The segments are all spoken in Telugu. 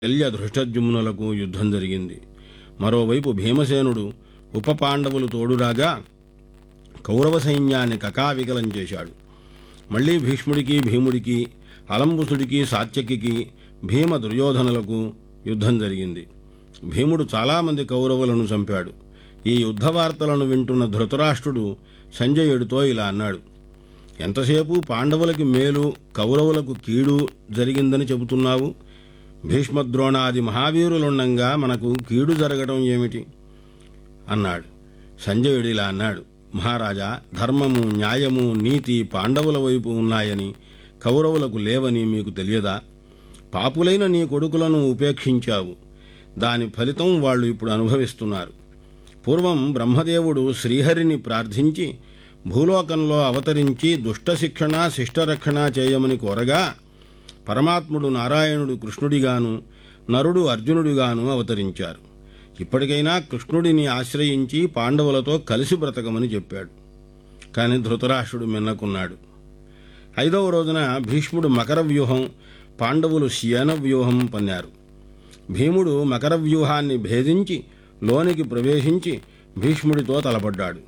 శల్య ధృష్టజుమ్నులకు యుద్ధం జరిగింది మరోవైపు భీమసేనుడు ఉప పాండవులు తోడురాగా కౌరవ సైన్యాన్ని కకావికలం చేశాడు మళ్ళీ భీష్ముడికి భీముడికి అలంబుసుడికి సాత్యకికి భీమ దుర్యోధనులకు యుద్ధం జరిగింది భీముడు చాలామంది కౌరవులను చంపాడు ఈ యుద్ధ వార్తలను వింటున్న ధృతరాష్ట్రుడు సంజయుడితో ఇలా అన్నాడు ఎంతసేపు పాండవులకి మేలు కౌరవులకు కీడు జరిగిందని చెబుతున్నావు భీష్మద్రోణాది మహావీరులుండంగా మనకు కీడు జరగడం ఏమిటి అన్నాడు సంజయుడు ఇలా అన్నాడు మహారాజా ధర్మము న్యాయము నీతి పాండవుల వైపు ఉన్నాయని కౌరవులకు లేవని మీకు తెలియదా పాపులైన నీ కొడుకులను ఉపేక్షించావు దాని ఫలితం వాళ్ళు ఇప్పుడు అనుభవిస్తున్నారు పూర్వం బ్రహ్మదేవుడు శ్రీహరిని ప్రార్థించి భూలోకంలో అవతరించి దుష్ట శిక్షణ శిష్టరక్షణ చేయమని కోరగా పరమాత్ముడు నారాయణుడు కృష్ణుడిగాను నరుడు అర్జునుడిగాను అవతరించారు ఇప్పటికైనా కృష్ణుడిని ఆశ్రయించి పాండవులతో కలిసి బ్రతకమని చెప్పాడు కానీ ధృతరాష్ట్రుడు మిన్నకున్నాడు ఐదవ రోజున భీష్ముడు మకర వ్యూహం పాండవులు శయన వ్యూహం పన్నారు భీముడు మకర వ్యూహాన్ని భేదించి లోనికి ప్రవేశించి భీష్ముడితో తలపడ్డాడు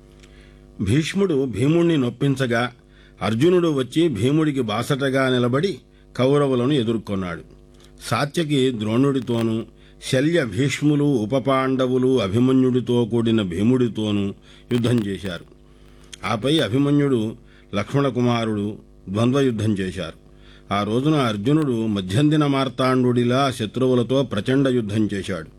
భీష్ముడు భీముణ్ణి నొప్పించగా అర్జునుడు వచ్చి భీముడికి బాసటగా నిలబడి కౌరవులను ఎదుర్కొన్నాడు సాత్యకి ద్రోణుడితోనూ శల్య భీష్ములు ఉపపాండవులు అభిమన్యుడితో కూడిన భీముడితోనూ యుద్ధం చేశారు ఆపై అభిమన్యుడు లక్ష్మణకుమారుడు ద్వంద్వయుద్ధం చేశారు ఆ రోజున అర్జునుడు మధ్యందిన మార్తాండుడిలా శత్రువులతో ప్రచండ యుద్ధం చేశాడు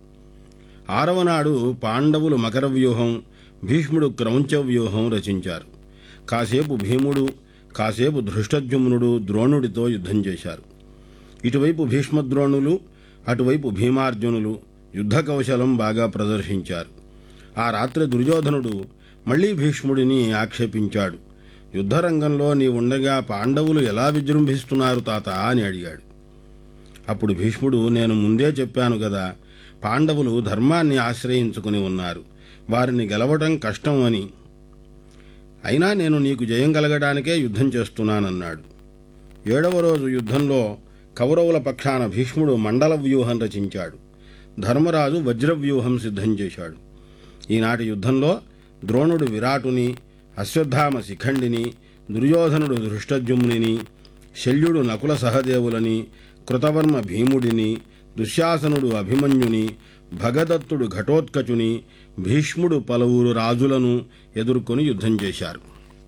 ఆరవ నాడు పాండవులు మకర వ్యూహం భీష్ముడు క్రౌంచ వ్యూహం రచించారు కాసేపు భీముడు కాసేపు ధృష్టజుమ్నుడు ద్రోణుడితో యుద్ధం చేశారు ఇటువైపు భీష్మద్రోణులు అటువైపు భీమార్జునులు యుద్ధ కౌశలం బాగా ప్రదర్శించారు ఆ రాత్రి దుర్యోధనుడు మళ్లీ భీష్ముడిని ఆక్షేపించాడు యుద్ధరంగంలో నీ ఉండగా పాండవులు ఎలా విజృంభిస్తున్నారు తాత అని అడిగాడు అప్పుడు భీష్ముడు నేను ముందే చెప్పాను కదా పాండవులు ధర్మాన్ని ఆశ్రయించుకుని ఉన్నారు వారిని గెలవడం కష్టం అని అయినా నేను నీకు జయం కలగడానికే యుద్ధం చేస్తున్నానన్నాడు ఏడవ రోజు యుద్ధంలో కౌరవుల పక్షాన భీష్ముడు మండల వ్యూహం రచించాడు ధర్మరాజు వజ్ర వ్యూహం సిద్ధం చేశాడు ఈనాటి యుద్ధంలో ద్రోణుడు విరాటుని అశ్వత్థామ శిఖండిని దుర్యోధనుడు ధృష్టజుమ్నిని శల్యుడు నకుల సహదేవులని కృతవర్మ భీముడిని దుశ్శాసనుడు అభిమన్యుని భగదత్తుడు ఘటోత్కచుని భీష్ముడు పలువురు రాజులను ఎదుర్కొని యుద్ధం చేశారు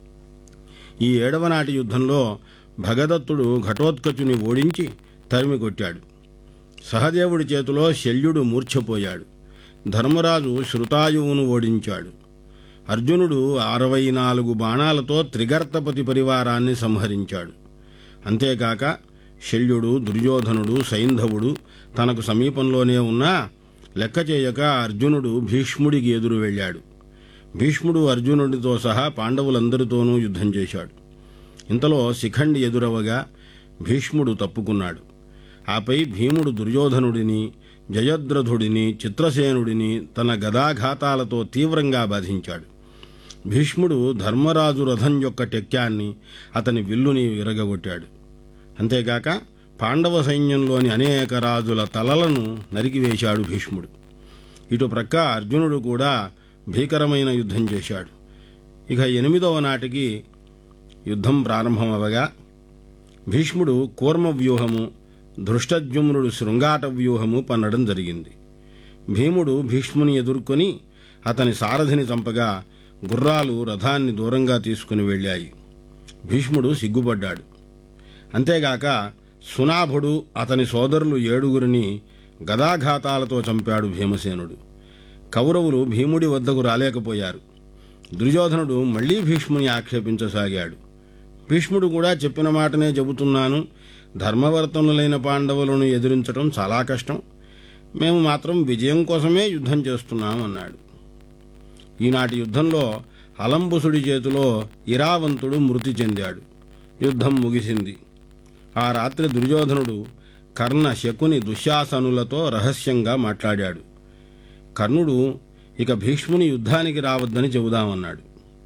ఈ ఏడవ నాటి యుద్ధంలో భగదత్తుడు ఘటోత్కచుని ఓడించి తరిమి కొట్టాడు సహదేవుడి చేతిలో శల్యుడు మూర్ఛపోయాడు ధర్మరాజు శృతాయువును ఓడించాడు అర్జునుడు అరవై నాలుగు బాణాలతో త్రిగర్తపతి పరివారాన్ని సంహరించాడు అంతేకాక శల్యుడు దుర్యోధనుడు సైంధవుడు తనకు సమీపంలోనే ఉన్నా లెక్క చేయక అర్జునుడు భీష్ముడికి ఎదురు వెళ్ళాడు భీష్ముడు అర్జునుడితో సహా పాండవులందరితోనూ యుద్ధం చేశాడు ఇంతలో శిఖండి ఎదురవగా భీష్ముడు తప్పుకున్నాడు ఆపై భీముడు దుర్యోధనుడిని జయద్రథుడిని చిత్రసేనుడిని తన గదాఘాతాలతో తీవ్రంగా బాధించాడు భీష్ముడు ధర్మరాజు రథం యొక్క టెక్యాన్ని అతని విల్లుని విరగగొట్టాడు అంతేకాక పాండవ సైన్యంలోని అనేక రాజుల తలలను నరికివేశాడు భీష్ముడు ఇటు ప్రక్క అర్జునుడు కూడా భీకరమైన యుద్ధం చేశాడు ఇక ఎనిమిదవ నాటికి యుద్ధం ప్రారంభమవగా భీష్ముడు కూర్మ వ్యూహము ధృష్టజుమ్నుడు శృంగాట వ్యూహము పన్నడం జరిగింది భీముడు భీష్ముని ఎదుర్కొని అతని సారథిని చంపగా గుర్రాలు రథాన్ని దూరంగా తీసుకుని వెళ్ళాయి భీష్ముడు సిగ్గుపడ్డాడు అంతేగాక సునాభుడు అతని సోదరులు ఏడుగురిని గదాఘాతాలతో చంపాడు భీమసేనుడు కౌరవులు భీముడి వద్దకు రాలేకపోయారు దుర్యోధనుడు మళ్లీ భీష్ముని ఆక్షేపించసాగాడు భీష్ముడు కూడా చెప్పిన మాటనే చెబుతున్నాను ధర్మవర్తనులైన పాండవులను ఎదిరించడం చాలా కష్టం మేము మాత్రం విజయం కోసమే యుద్ధం చేస్తున్నాం అన్నాడు ఈనాటి యుద్ధంలో అలంబుసుడి చేతిలో ఇరావంతుడు మృతి చెందాడు యుద్ధం ముగిసింది ఆ రాత్రి దుర్యోధనుడు కర్ణ శకుని దుశ్శాసనులతో రహస్యంగా మాట్లాడాడు కర్ణుడు ఇక భీష్ముని యుద్ధానికి రావద్దని చెబుదామన్నాడు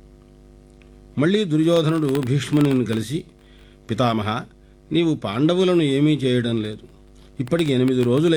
మళ్ళీ దుర్యోధనుడు భీష్ముని కలిసి పితామహ నీవు పాండవులను ఏమీ చేయడం లేదు ఇప్పటికి ఎనిమిది రోజులు